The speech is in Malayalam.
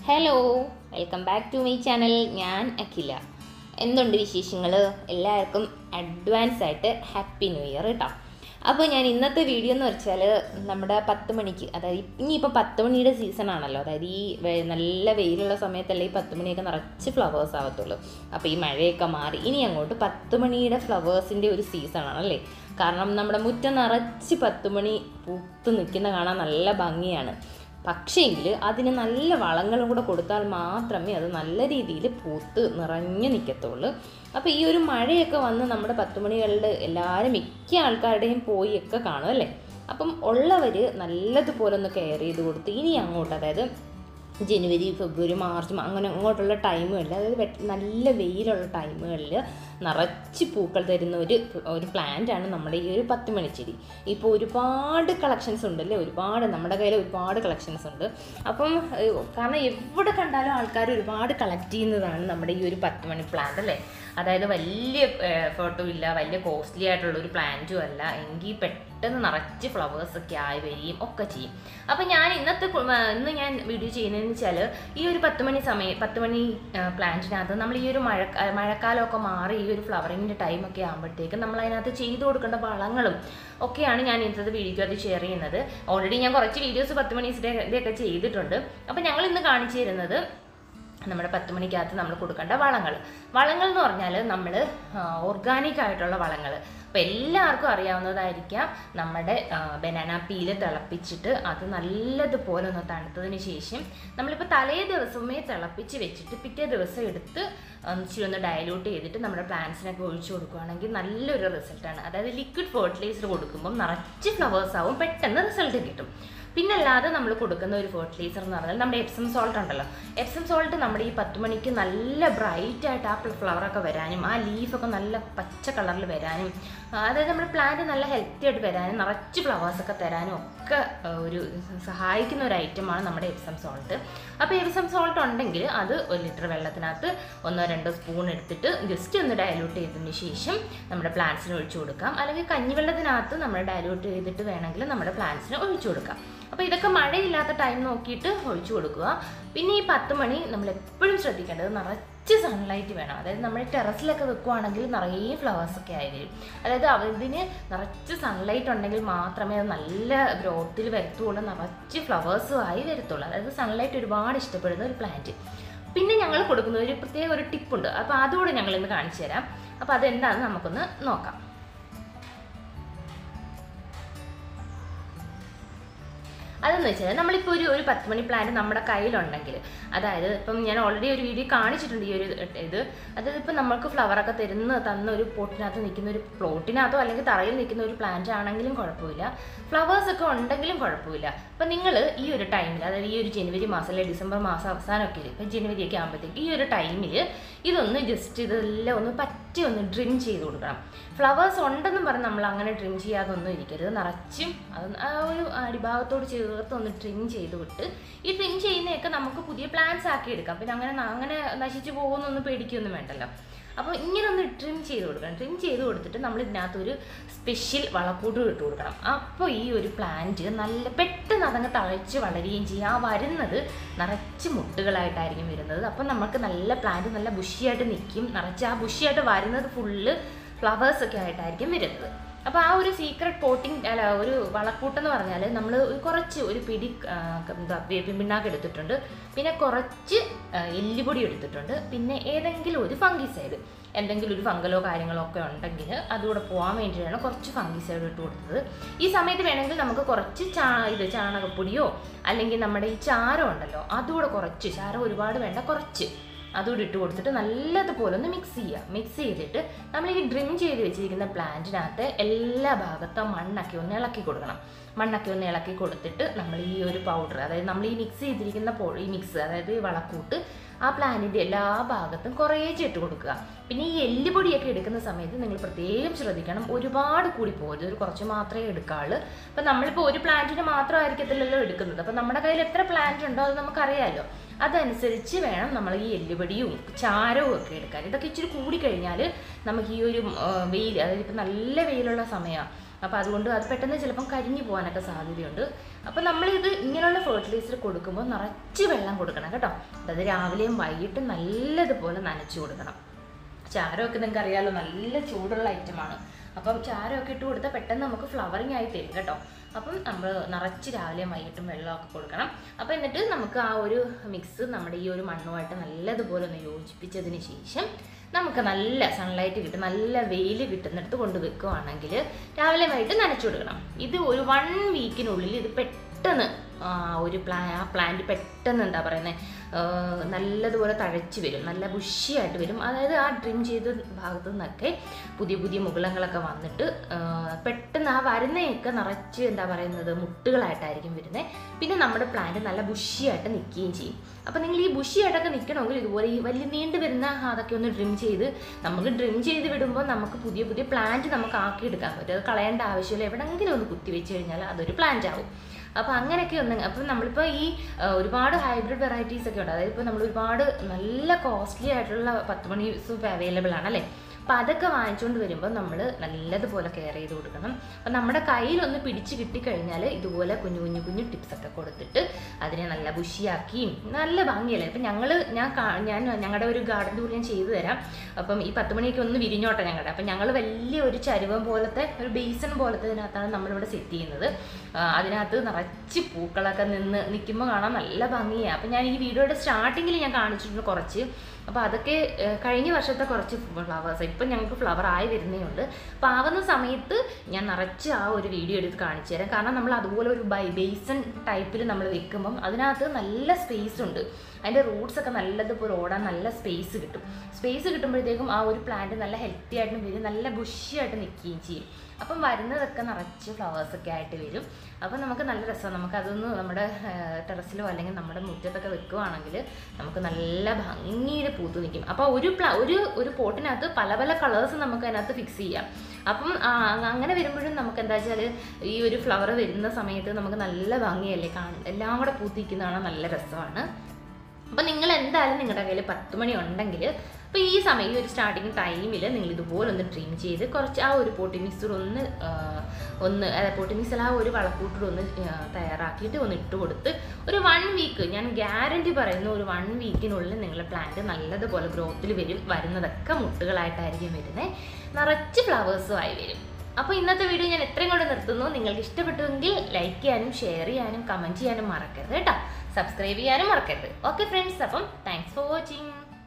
hello welcome back to my channel ഞാൻ അഖില എന്തുണ്ട് വിശേഷങ്ങൾ എല്ലാവർക്കും അഡ്വാൻസ് ആയിട്ട് ഹാപ്പി ന്യൂ ഇയർ കേട്ടോ അപ്പോൾ ഞാൻ ഇന്നത്തെ വീഡിയോ എന്ന് വെച്ചാൽ നമ്മുടെ പത്ത് മണിക്ക് അതായത് ഇനിയിപ്പോൾ പത്ത് മണിയുടെ സീസൺ ആണല്ലോ അതായത് ഈ വെ- നല്ല വെയിലുള്ള സമയത്തല്ലേ ഈ പത്ത് മണിയൊക്കെ നിറച്ച് ഫ്ലവേഴ്സ് ആവത്തുള്ളൂ അപ്പോൾ ഈ മഴയൊക്കെ മാറി ഇനി അങ്ങോട്ട് പത്ത് മണിയുടെ ഫ്ലവേഴ്സിൻ്റെ ഒരു സീസൺ ആണല്ലേ കാരണം നമ്മുടെ മുറ്റം നിറച്ച് പത്ത് മണി പൂത്ത് നിൽക്കുന്ന കാണാൻ നല്ല ഭംഗിയാണ് പക്ഷേങ്കിൽ അതിന് നല്ല വളങ്ങളും കൂടെ കൊടുത്താൽ മാത്രമേ അത് നല്ല രീതിയിൽ പൂത്ത് നിറഞ്ഞു നിൽക്കത്തുള്ളൂ അപ്പോൾ ഈ ഒരു മഴയൊക്കെ വന്ന് നമ്മുടെ പത്ത് മണികളിൽ എല്ലാവരും മിക്ക ആൾക്കാരുടെയും പോയി ഒക്കെ കാണും അല്ലേ അപ്പം ഉള്ളവർ നല്ലതുപോലെ ഒന്ന് കെയർ ചെയ്ത് കൊടുത്ത് ഇനി അങ്ങോട്ട് അതായത് ജനുവരി ഫെബ്രുവരി മാർച്ച് അങ്ങനെ അങ്ങോട്ടുള്ള ടൈമുകളിൽ അതായത് വെ- നല്ല വെയിലുള്ള ടൈമുകളിൽ നിറച്ച് പൂക്കൾ തരുന്ന ഒരു ഒരു plant ആണ് നമ്മുടെ ഈ ഒരു പത്ത് മണിച്ചെടി ഇപ്പോൾ ഒരുപാട് കളക്ഷൻസ് ഉണ്ടല്ലേ ഒരുപാട് നമ്മുടെ കയ്യിൽ ഒരുപാട് കളക്ഷൻസ് ഉണ്ട് അപ്പം ഏഹ്, കാരണം എവിടെ കണ്ടാലും ആൾക്കാർ ഒരുപാട് കളക്ട് ചെയ്യുന്നതാണ് നമ്മുടെ ഈ ഒരു പത്ത് മണി പ്ലാന്റ് അല്ലേ അതായത് വലിയ ഫോട്ടോ ഇല്ല വലിയ കോസ്റ്റ്ലി ആയിട്ടുള്ള ഒരു പ്ലാന്റും അല്ല എങ്കിൽ പെട്ടെന്ന് നിറച്ച് ഫ്ലവേഴ്സ് ഒക്കെ ആയി വരികയും ഒക്കെ ചെയ്യും അപ്പം ഞാൻ ഇന്നത്തെ കു- ആ, ഇന്ന് ഞാൻ വീഡിയോ ചെയ്യുന്നതെന്ന് വെച്ചാൽ ഈ ഒരു പത്ത് മണി സമയം പത്ത് മണി പ്ലാന്റിനകത്ത് നമ്മൾ ഈ ഒരു മഴ മഴക്കാലമൊക്കെ മാറി ഈ ഒരു ഫ്ലവറിങ്ങിൻ്റെ ടൈമൊക്കെ ആകുമ്പോഴത്തേക്കും നമ്മൾ അതിനകത്ത് ചെയ്തു കൊടുക്കേണ്ട വളങ്ങളും ഒക്കെയാണ് ഞാൻ ഇന്നത്തെ വീഡിയോ അത് ഷെയർ ചെയ്യുന്നത് ഓൾറെഡി ഞാൻ കുറച്ച് വീഡിയോസ് പത്ത് മണി ഇതൊക്കെ ചെയ്തിട്ടുണ്ട് അപ്പം ഞങ്ങൾ ഇന്ന് കാണിച്ചു തരുന്നത് നമ്മുടെ പത്ത് മണിക്കകത്ത് നമ്മൾ കൊടുക്കേണ്ട വളങ്ങൾ വളങ്ങൾ എന്ന് പറഞ്ഞാൽ നമ്മൾ ഓർഗാനിക് ആയിട്ടുള്ള വളങ്ങൾ അപ്പോൾ എല്ലാവർക്കും അറിയാവുന്നതായിരിക്കാം നമ്മുടെ ബനാന പീല് തിളപ്പിച്ചിട്ട് അത് നല്ലതുപോലെ ഒന്ന് തണുത്തതിന് ശേഷം നമ്മളിപ്പോൾ തലേ ദിവസമേ തിളപ്പിച്ച് വെച്ചിട്ട് പിറ്റേ ദിവസം എടുത്ത് ഒന്ന് ഇച്ചിരി ഒന്ന് ഡയലൂട്ട് ചെയ്തിട്ട് നമ്മുടെ പ്ലാന്റ്സിനൊക്കെ ഒഴിച്ചു കൊടുക്കുകയാണെങ്കിൽ നല്ലൊരു റിസൾട്ടാണ് അതായത് ലിക്വിഡ് ഫെർട്ടിലൈസർ കൊടുക്കുമ്പോൾ നിറച്ച് ഫ്ലവേഴ്സ് ആവും പെട്ടെന്ന് റിസൾട്ട് കിട്ടും പിന്നല്ലാതെ നമ്മൾ കൊടുക്കുന്ന ഒരു ഫെർട്ടിലൈസർ എന്ന് പറഞ്ഞാൽ നമ്മുടെ എപ്സം സോൾട്ട് ഉണ്ടല്ലോ എപ്സം സോൾട്ട് നമ്മുടെ ഈ പത്ത് മണിക്ക് നല്ല ബ്രൈറ്റ് ആയിട്ട് ആ ഫ്ലവറൊക്കെ വരാനും ആ ലീഫൊക്കെ നല്ല പച്ച കളറിൽ വരാനും ആ, അതായത് നമ്മുടെ പ്ലാന്റ് നല്ല ഹെൽത്തി ആയിട്ട് വരാനും നിറച്ച് ഫ്ലവേഴ്സൊക്കെ തരാനും ഒക്കെ ആ, ഒരു സഹായിക്കുന്ന ഒരു ഐറ്റമാണ് നമ്മുടെ എപ്സം സോൾട്ട് അപ്പോൾ എപ്സം സോൾട്ട് ഉണ്ടെങ്കിൽ അത് ഒരു ലിറ്റർ വെള്ളത്തിനകത്ത് ഒന്നോ രണ്ടോ സ്പൂൺ എടുത്തിട്ട് ജസ്റ്റ് ഒന്ന് ഡയലൂട്ട് ചെയ്തതിന് ശേഷം നമ്മുടെ പ്ലാന്റ്സിന് ഒഴിച്ചു കൊടുക്കാം അല്ലെങ്കിൽ കഞ്ഞിവെള്ളത്തിനകത്ത് നമ്മൾ ഡയലൂട്ട് ചെയ്തിട്ട് വേണമെങ്കിൽ നമ്മുടെ പ്ലാന്റ്സിന് ഒഴിച്ചു കൊടുക്കാം അപ്പോൾ ഇതൊക്കെ മഴയില്ലാത്ത ടൈം നോക്കിയിട്ട് ഒഴിച്ചു കൊടുക്കുക പിന്നെ ഈ പത്ത് മണി നമ്മൾ എപ്പോഴും ശ്രദ്ധിക്കേണ്ടത് നിറച്ച് സൺലൈറ്റ് വേണം അതായത് നമ്മൾ ടെറസിലൊക്കെ വെക്കുവാണെങ്കിൽ നിറയെ ഫ്ലവേഴ്സ് ഒക്കെ ആയി വരും അതായത് അതിന് നിറച്ച് സൺലൈറ്റ് ഉണ്ടെങ്കിൽ മാത്രമേ അത് നല്ല ഗ്രോത്തിൽ വരത്തുള്ളൂ നിറച്ച് ഫ്ലവേഴ്സും ആയി വരത്തുള്ളൂ അതായത് സൺലൈറ്റ് ഒരുപാട് ഇഷ്ടപ്പെടുന്ന ഒരു പ്ലാന്റ് പിന്നെ ഞങ്ങൾ കൊടുക്കുന്ന ഒരു പ്രത്യേക ഒരു ടിപ്പുണ്ട് അപ്പോൾ അതുകൂടെ ഞങ്ങൾ ഇന്ന് കാണിച്ചു തരാം അപ്പോൾ അതെന്താണെന്ന് നമുക്കൊന്ന് നോക്കാം അതെന്ന് വെച്ചാൽ നമ്മളിപ്പോൾ ഒരു ഒരു പത്ത് മണി പ്ലാന്റ് നമ്മുടെ കയ്യിലുണ്ടെങ്കിൽ അതായത് ഇപ്പം ഞാൻ ഓൾറെഡി ഒരു വീഡിയോ കാണിച്ചിട്ടുണ്ട് ഈ ഒരു ഇത് അതായത് ഇപ്പം നമുക്ക് ഫ്ലവറൊക്കെ തരുന്ന തന്ന ഒരു പോട്ടിനകത്ത് നിൽക്കുന്ന ഒരു പ്ലോട്ടിനകത്തോ അല്ലെങ്കിൽ തറയിൽ നിൽക്കുന്ന ഒരു പ്ലാന്റ് ആണെങ്കിലും കുഴപ്പമില്ല ഫ്ലവേഴ്സ് ഒക്കെ ഉണ്ടെങ്കിലും കുഴപ്പമില്ല അപ്പം നിങ്ങൾ ഈ ഒരു ടൈമിൽ അതായത് ഈ ഒരു ജനുവരി മാസം അല്ലെങ്കിൽ ഡിസംബർ മാസം അവസാനമൊക്കെ ഇപ്പം ജനുവരി ഒക്കെ ആകുമ്പോഴത്തേക്ക് ഈ ഒരു ടൈമിൽ ഇതൊന്ന് ജസ്റ്റ് ഇതെല്ലാം ഒന്ന് പറ്റി ഒന്ന് ഡ്രിം ചെയ്ത് കൊടുക്കണം ഫ്ലവേഴ്സ് ഉണ്ടെന്നും പറഞ്ഞ് നമ്മൾ അങ്ങനെ ഡ്രിം ചെയ്യാതെ ഒന്നും ഇരിക്കരുത് നിറച്ചും അത് ആ ഒരു അടിഭാഗത്തോട് ചേർത്ത് ഒന്ന് ട്രിം ചെയ്ത് വിട്ട് ഈ ട്രിം ചെയ്യുന്നതൊക്കെ നമുക്ക് പുതിയ പ്ലാന്റ്സ് ആക്കി എടുക്കാം പിന്നെ അങ്ങനെ ന- അങ്ങനെ നശിച്ചു പോകുന്നൊന്നും പേടിക്കൊന്നും വേണ്ടല്ലോ അപ്പോൾ ഇങ്ങനെ ഒന്ന് ട്രിം ചെയ്ത് കൊടുക്കണം ട്രിം ചെയ്ത് കൊടുത്തിട്ട് നമ്മൾ ഇതിനകത്ത് ഒരു സ്പെഷ്യൽ വളക്കൂട്ട് ഇട്ട് കൊടുക്കണം അപ്പോൾ ഈ ഒരു പ്ലാന്റ് നല്ല പെട്ടെന്ന് അതങ്ങ് തഴച്ച് വളരുകയും ചെയ്യും ആ വരുന്നത് നിറച്ച് മുട്ടുകളായിട്ടായിരിക്കും വരുന്നത് അപ്പം നമുക്ക് നല്ല പ്ലാന്റ് നല്ല ബുഷിയായിട്ട് നിൽക്കും നിറച്ച് ആ ബുഷിയായിട്ട് വരുന്നത് ഫുള്ള് ഫ്ലവേഴ്സ് ഒക്കെ ആയിട്ടായിരിക്കും വരുന്നത് അപ്പോൾ ആ ഒരു സീക്രട്ട് പോട്ടിംഗ് അല്ല ഒരു വളക്കൂട്ടെന്ന് പറഞ്ഞാൽ നമ്മൾ കുറച്ച് ഒരു പിടി ആ, എന്താ വേപ്പിൻ പിണ്ണാക്ക് എടുത്തിട്ടുണ്ട് പിന്നെ കുറച്ച് ആ, എല്ലുപൊടി എടുത്തിട്ടുണ്ട് പിന്നെ ഏതെങ്കിലും ഒരു ഫംഗിസൈഡ് എന്തെങ്കിലും ഒരു ഫംഗലോ കാര്യങ്ങളോ ഒക്കെ ഉണ്ടെങ്കിൽ അതുകൂടെ പോകാൻ വേണ്ടിയിട്ടാണ് കുറച്ച് ഫംഗിസൈഡ് ഇട്ട് കൊടുത്തത് ഈ സമയത്ത് വേണമെങ്കിൽ നമുക്ക് കുറച്ച് ചാ ഇത് ചാണകപ്പൊടിയോ അല്ലെങ്കിൽ നമ്മുടെ ഈ ചാരം ഉണ്ടല്ലോ അതുകൂടെ കുറച്ച് ചാരം ഒരുപാട് വേണ്ട കുറച്ച് അതുകൂടി ഇട്ട് കൊടുത്തിട്ട് നല്ലതുപോലെ ഒന്ന് മിക്സ് ചെയ്യുക മിക്സ് ചെയ്തിട്ട് നമ്മൾ ഈ ഡ്രിം ചെയ്ത് വെച്ചിരിക്കുന്ന പ്ലാന്റിനകത്ത് എല്ലാ ഭാഗത്തും മണ്ണൊക്കെ ഒന്ന് ഇളക്കി കൊടുക്കണം മണ്ണൊക്കെ ഒന്ന് ഇളക്കി കൊടുത്തിട്ട് നമ്മൾ ഈ ഒരു പൗഡർ അതായത് നമ്മൾ ഈ മിക്സ് ചെയ്തിരിക്കുന്ന പൊ ഈ മിക്സ് അതായത് ഈ വളക്കൂട്ട് ആ പ്ലാന്റിൻ്റെ എല്ലാ ഭാഗത്തും കുറേശ്ശെ ഇട്ട് കൊടുക്കുക പിന്നെ ഈ എല്ലുപൊടിയൊക്കെ എടുക്കുന്ന സമയത്ത് നിങ്ങൾ പ്രത്യേകം ശ്രദ്ധിക്കണം ഒരുപാട് കൂടി പോകരുത് ഒരു കുറച്ച് മാത്രമേ എടുക്കാവുള്ളൂ അപ്പം നമ്മളിപ്പോൾ ഒരു പ്ലാന്റിന് മാത്രമായിരിക്കത്തില്ലല്ലോ എടുക്കുന്നത് അപ്പം നമ്മുടെ കയ്യിൽ എത്ര പ്ലാന്റ് ഉണ്ടോ അത് നമുക്കറിയാമല്ലോ അതനുസരിച്ച് വേണം നമ്മൾ ഈ എല്ലുപടിയും ചാരവും ഒക്കെ എടുക്കാൻ ഇതൊക്കെ ഇച്ചിരി കൂടിക്കഴിഞ്ഞാൽ നമുക്ക് ഈ ഒരു ആ, വെയിൽ അതായത് ഇപ്പം നല്ല വെയിലുള്ള സമയമാണ് അപ്പോൾ അതുകൊണ്ട് അത് പെട്ടെന്ന് ചിലപ്പം കരിഞ്ഞു പോകാനൊക്കെ സാധ്യതയുണ്ട് അപ്പോൾ നമ്മളിത് ഇങ്ങനെയുള്ള ഫെർട്ടിലൈസർ കൊടുക്കുമ്പോൾ നിറച്ച് വെള്ളം കൊടുക്കണം കേട്ടോ അതായത് രാവിലെയും വൈകിട്ടും നല്ലതുപോലെ നനച്ചു കൊടുക്കണം ചാരമൊക്കെ നിങ്ങൾക്ക് അറിയാലോ നല്ല ചൂടുള്ള ഐറ്റമാണ് അപ്പം ചാരമൊക്കെ ഇട്ട് കൊടുത്താൽ പെട്ടെന്ന് നമുക്ക് ഫ്ലവറിങ് ആയി തരും കേട്ടോ അപ്പം നമ്മൾ നിറച്ച് രാവിലെയും വൈകിട്ടും വെള്ളമൊക്കെ കൊടുക്കണം അപ്പം എന്നിട്ട് നമുക്ക് ആ ഒരു മിക്സ് നമ്മുടെ ഈ ഒരു മണ്ണുമായിട്ട് നല്ലതുപോലെ ഒന്ന് യോജിപ്പിച്ചതിന് ശേഷം നമുക്ക് നല്ല സൺലൈറ്റ് കിട്ടും നല്ല വെയിൽ കിട്ടുന്നിടത്ത് കൊണ്ട് വെക്കുവാണെങ്കിൽ രാവിലെ വൈകിട്ട് നനച്ചു കൊടുക്കണം ഇത് ഒരു വൺ വീക്കിനുള്ളിൽ ഇത് പെട്ടെന്ന് ആ, ഒരു പ്ലാ ആ പ്ലാന്റ് പെട്ടെന്ന് എന്താ പറയുന്നത് നല്ലതുപോലെ തഴച്ച് വരും നല്ല ബുഷിയായിട്ട് വരും അതായത് ആ ഡ്രിം ചെയ്ത ഭാഗത്തു നിന്നൊക്കെ പുതിയ പുതിയ മുകുളങ്ങളൊക്കെ വന്നിട്ട് ആ, പെട്ടെന്ന് ആ വരുന്നയൊക്കെ നിറച്ച് എന്താ പറയുന്നത് മുട്ടുകളായിട്ടായിരിക്കും വരുന്നത് പിന്നെ നമ്മുടെ പ്ലാന്റ് നല്ല ബുഷിയായിട്ട് നിൽക്കുകയും ചെയ്യും അപ്പോൾ നിങ്ങൾ ഈ ബുഷിയായിട്ടൊക്കെ നിൽക്കണമെങ്കിൽ ഇതുപോലെ ഈ വലിയ നീണ്ടു വരുന്ന അതൊക്കെ ഒന്ന് ഡ്രിം ചെയ്ത് നമുക്ക് ഡ്രിം ചെയ്ത് വിടുമ്പോൾ നമുക്ക് പുതിയ പുതിയ പ്ലാന്റ് നമുക്ക് ആക്കിയെടുക്കാൻ പറ്റും അത് കളയേണ്ട ആവശ്യമില്ല എവിടെയെങ്കിലും ഒന്ന് കുത്തി വെച്ച് കഴിഞ്ഞാൽ അതൊരു പ്ലാന്റ് ആവും അപ്പോൾ അങ്ങനെയൊക്കെ ഒന്ന് അപ്പം നമ്മളിപ്പോൾ ഈ ആ, ഒരുപാട് ഹൈബ്രിഡ് വെറൈറ്റീസ് ഒക്കെ ഉണ്ട് അതായത് ഇപ്പോൾ നമ്മൾ ഒരുപാട് നല്ല കോസ്റ്റ്ലി ആയിട്ടുള്ള പത്ത് മണി സൂപ്പ് അവൈലബിൾ ആണ് അല്ലേ അപ്പം അതൊക്കെ വാങ്ങിച്ചുകൊണ്ട് വരുമ്പോൾ നമ്മൾ നല്ലതുപോലെ കെയർ ചെയ്ത് കൊടുക്കണം അപ്പം നമ്മുടെ കയ്യിലൊന്ന് പിടിച്ച് കിട്ടിക്കഴിഞ്ഞാൽ ഇതുപോലെ കുഞ്ഞു കുഞ്ഞു കുഞ്ഞു ടിപ്സ് ഒക്കെ കൊടുത്തിട്ട് അതിനെ നല്ല ബുഷിയാക്കിയും നല്ല ഭംഗിയല്ലേ ഇപ്പം ഞങ്ങൾ ഞാൻ കാ- ഞാൻ ഞങ്ങളുടെ ഒരു ഗാർഡൻ ടൂർ ഞാൻ ചെയ്തു തരാം അപ്പം ഈ പത്ത് മണിയൊക്കെ ഒന്ന് വിരിഞ്ഞോട്ടെ ഞങ്ങളുടെ അപ്പം ഞങ്ങൾ വലിയ ഒരു ചരുവം പോലത്തെ ഒരു ബേസൺ പോലത്തെ ഇതിനകത്താണ് നമ്മളിവിടെ സെറ്റ് ചെയ്യുന്നത് ആ, അതിനകത്ത് നിറച്ച് പൂക്കളൊക്കെ നിന്ന് നിൽക്കുമ്പോൾ കാണാൻ നല്ല ഭംഗിയാണ് അപ്പം ഞാൻ ഈ വീഡിയോയുടെ സ്റ്റാർട്ടിങ്ങിൽ ഞാൻ കാണിച്ചിട്ടുണ്ട് കുറച്ച് അപ്പോൾ അതൊക്കെ ഏഹ്, കഴിഞ്ഞ വർഷത്തെ കുറച്ച് ഫ്ലവേഴ്സ് ഇപ്പം ഞങ്ങൾക്ക് ഫ്ലവർ ആയി വരുന്നേ ഉണ്ട് അപ്പോൾ ആവുന്ന സമയത്ത് ഞാൻ നിറച്ച് ആ ഒരു വീഡിയോ എടുത്ത് കാണിച്ചു തരാം കാരണം നമ്മൾ അതുപോലെ ഒരു ബൈ ബേസൺ ടൈപ്പിൽ നമ്മൾ വെക്കുമ്പം അതിനകത്ത് നല്ല സ്പേസ് ഉണ്ട് അതിൻ്റെ റൂട്ട്സ് ഒക്കെ നല്ലതുപോലെ ഓടാൻ നല്ല സ്പേസ് കിട്ടും സ്പേസ് കിട്ടുമ്പോഴത്തേക്കും ആ ഒരു പ്ലാന്റ് നല്ല ഹെൽത്തി ആയിട്ടും വരും നല്ല ബുഷിയായിട്ട് നിൽക്കുകയും ചെയ്യും അപ്പം വരുന്നതൊക്കെ നിറച്ച് ഫ്ലവേഴ്സ് ഒക്കെ ആയിട്ട് വരും അപ്പം നമുക്ക് നല്ല രസമാണ് നമുക്ക് അതൊന്ന് നമ്മുടെ ടെറസിലോ അല്ലെങ്കിൽ നമ്മുടെ മുറ്റത്തൊക്കെ വെക്കുവാണെങ്കിൽ നമുക്ക് നല്ല ഭംഗിയിൽ പൂത്ത് നിൽക്കും അപ്പോൾ ഒരു പ്ല ഒരു ഒരു പോട്ടിനകത്ത് പല പല കളേഴ്സ് നമുക്ക് അതിനകത്ത് ഫിക്സ് ചെയ്യാം അപ്പം ആ, അങ്ങനെ വരുമ്പോഴും നമുക്ക് എന്താ വെച്ചാൽ ഈ ഒരു ഫ്ലവർ വരുന്ന സമയത്ത് നമുക്ക് നല്ല ഭംഗിയല്ലേ കാണും എല്ലാം കൂടെ പൂത്തിരിക്കുന്ന കാണാൻ നല്ല രസമാണ് അപ്പം നിങ്ങൾ എന്തായാലും നിങ്ങളുടെ കയ്യിൽ പത്ത് മണി ഉണ്ടെങ്കിൽ അപ്പോൾ ഈ സമയം ഈ ഒരു സ്റ്റാർട്ടിങ് ടൈമിൽ നിങ്ങൾ ഇതുപോലെ ഒന്ന് ട്രീം ചെയ്ത് കുറച്ച് ആ ഒരു പോട്ടി മിക്സർ ഒന്ന് ആ, ഒന്ന് അതായത് പോട്ടി മിക്സർ ആ ഒരു വളക്കൂട്ടിൽ ഒന്ന് ആ, തയ്യാറാക്കിയിട്ട് ഒന്ന് ഇട്ട് കൊടുത്ത് ഒരു വൺ വീക്ക് ഞാൻ ഗ്യാരണ്ടി പറയുന്നു ഒരു വൺ വീക്കിനുള്ളിൽ നിങ്ങളുടെ പ്ലാന്റ് നല്ലതുപോലെ ഗ്രോത്തിൽ വരും വരുന്നതൊക്കെ മുട്ടുകളായിട്ടായിരിക്കും വരുന്നത് നിറച്ച് ഫ്ലവേഴ്സും ആയി വരും അപ്പോൾ ഇന്നത്തെ വീഡിയോ ഞാൻ എത്രയും കൊണ്ട് നിർത്തുന്നു നിങ്ങൾക്ക് ഇഷ്ടപ്പെട്ടുവെങ്കിൽ ലൈക്ക് ചെയ്യാനും ഷെയർ ചെയ്യാനും കമൻറ്റ് ചെയ്യാനും മറക്കരുത് കേട്ടോ സബ്സ്ക്രൈബ് ചെയ്യാനും മറക്കരുത് ഓക്കെ ഫ്രണ്ട്സ് അപ്പം താങ്ക്സ് ഫോർ വാച്ചിങ്